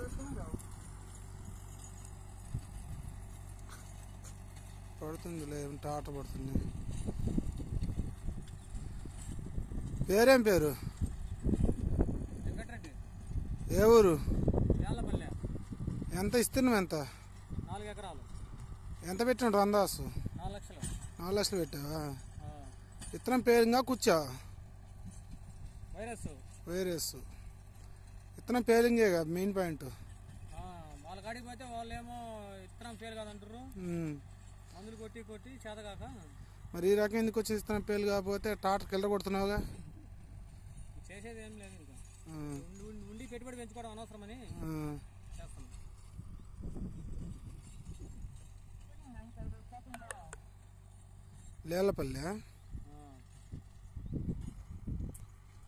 పడుతుంది లే టాట పడుతుంది పేరేం పేరు వెంకటరెడ్డి ఏ ఊరు యాళ్ళపల్లె ఎంత ఇస్తున్నాం ఎంత నాలుగు ఎకరాలు ఎంత పెట్టినాడు రందాసు నాలుగు లక్షలు నాలుగు లక్షలు పెట్టావా ఆ, విత్తనం పేరుగా కూర్చో వైరస్ వైరస్ విత్తనం పేలింగే కదా మెయిన్ పాయింట్ ఆ, వాళ్ళ కాడికి పోతే వాళ్ళేమో ఇత్తనం పేరు కాదంటారు ఉమ్. మందులు కొట్టి కొట్టి చేతగాక మరి ఈ రకం ఎందుకు వచ్చి విత్తనం పేలు కాకపోతే టాటర్ కిల్ల కొడుతున్నావుగా చేసేది ఏం లేదు ఇంకా ఆ, ఉండి ఉండి- ఉండి పెట్టుబడి పెంచుకోవడం అనవసరమని ఆ. చేస్తాను లేళ్ళపల్లె